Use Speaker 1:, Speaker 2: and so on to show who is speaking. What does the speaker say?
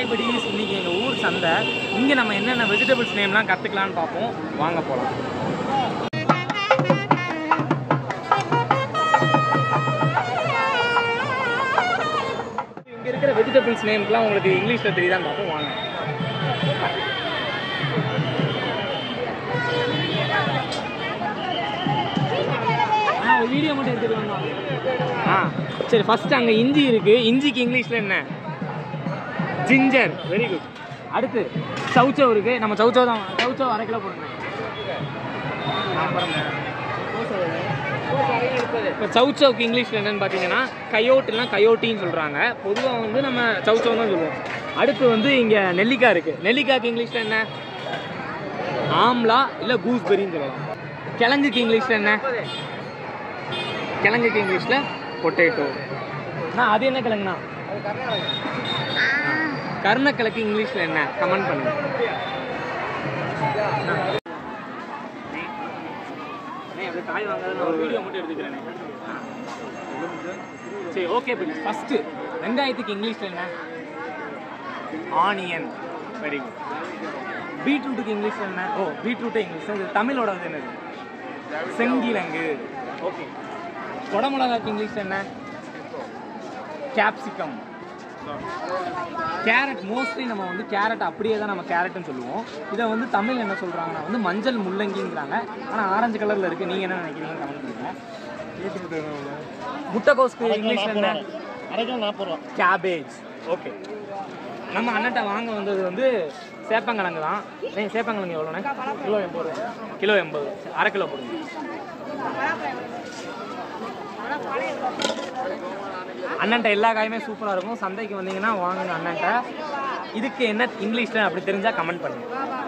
Speaker 1: hi buddies இன்னைக்கு எங்கள் ஊர் சந்தை இங்கே நம்ம என்னென்ன வெஜிடபிள்ஸ் நேம்லாம் கற்றுக்கலான்னு பார்ப்போம் வாங்க போகலாம் இங்கே இருக்கிற வெஜிடபிள்ஸ் நேம்ஸ்லாம் உங்களுக்கு இங்கிலீஷில் தெரியுதான்னு பார்ப்போம் வாங்க ஆ ஒரு வீடியோ மட்டும் எடுத்துட்டு வந்தோம் ஆ சரி ஃபர்ஸ்ட் அங்கே இஞ்சி இருக்கு இஞ்சிக்கு இங்கிலீஷில் என்ன ஜிஞ்சர் வெரி குட் அடுத்து சவுச்சவ் இருக்கு நம்ம சவுச்சவ் தான் சவுச்சவ் அரை கிலோ போடுங்க இப்போ சவுச்சவுக்கு இங்கிலீஷில் என்னன்னு பார்த்தீங்கன்னா கயோட்டுலாம் கயோட்டின்னு சொல்கிறாங்க பொதுவாக வந்து நம்ம சவுச்சவ் தான் சொல்லுவோம் அடுத்து வந்து இங்கே நெல்லிக்காய் இருக்குது நெல்லிக்காய்க்கு இங்கிலீஷில் என்ன ஆம்லா இல்லை கூஸ்பெரின்னு சொல்லலாம் கிழங்குக்கு இங்கிலீஷில் என்ன கிழங்குக்கு இங்கிலீஷில் பொட்டேட்டோ நான் அது என்ன கிழங்குண்ணா கருணக்கிழக்கு இங்கிலீஷில் என்ன கமெண்ட் பண்ணுங்க காய் வாங்காத நான் ஒரு வீடியோ மட்டும் எடுத்துக்கிறேன் சரி ஓகே படி ஃபஸ்ட்டு வெங்காயத்துக்கு இங்கிலீஷில் என்ன ஆனியன் வெரி குட் பீட்ரூட்டுக்கு இங்கிலீஷில் என்ன ஓ பீட்ரூட்டே இங்கிலீஷ் இது தமிழோட இது என்னது செங்கிழங்கு ஓகே குடமிளகாக்கு இங்கிலீஷில் என்ன கேப்சிகம் கேரட் மோஸ்ட்லி நம்ம வந்து கேரட் அப்படியே தான் நம்ம கேரட்னு சொல்லுவோம் இதை வந்து தமிழ் என்ன சொல்கிறாங்கன்னா வந்து மஞ்சள் முள்ளங்கிங்கிறாங்க ஆனால் ஆரஞ்சு கலரில் இருக்குது நீங்கள் என்ன நினைக்கிறீங்க கமெண்ட் பண்ணுங்க முட்டைக்கோஸ்க்கு இங்கிலீஷில் என்ன
Speaker 2: அரைக்கிலோ நாற்பது ரூபா
Speaker 1: கேபேஜ் ஓகே நம்ம அண்ணன்ட்ட வாங்க வந்தது வந்து சேப்பங்கிழங்கு தான் ஏய் சேப்பங்கிழங்கு எவ்வளோண்ணே கிலோ எண்பது ரூபா கிலோ எண்பது அரை கிலோ போடுங்க அண்ணன்ட்ட எல்லா காயுமே சூப்பராக இருக்கும் சந்தைக்கு வந்தீங்கன்னா வாங்குங்க அண்ணன்ட்ட இதுக்கு என்ன இங்கிலீஷில் அப்படி தெரிஞ்சால் கமெண்ட் பண்ணுங்க